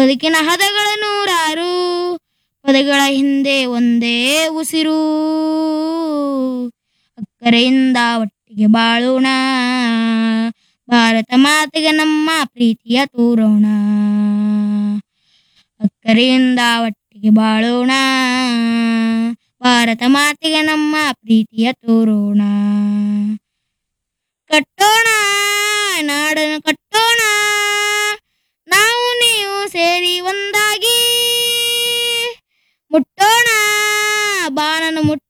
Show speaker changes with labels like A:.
A: ಬದುಕಿನ ಹದಗಳ ನೂರಾರು ಪದಗಳ ಹಿಂದೆ ಒಂದೇ ಉಸಿರು ಅಕ್ಕರೆಯಿಂದ ಒಟ್ಟಿಗೆ ಬಾಳೋಣ ಭಾರತ ಮಾತೆಗೆ ನಮ್ಮ ಪ್ರೀತಿಯ ತೋರೋಣ ಅಕ್ಕರೆಯಿಂದ ಒಟ್ಟಿಗೆ ಬಾಳೋಣ ಭಾರತ ಮಾತೆಗೆ ನಮ್ಮ ಪ್ರೀತಿಯ ತೋರೋಣ ಕಟ್ಟೋಣ ನಾಡನ್ನು ಕಟ್ಟೋಣ ನಾವು ನೀವು ಸೇರಿ ಒಂದಾಗಿ ಮುಟ್ಟೋಣ ಬಾಣನು ಮುಟ್ಟ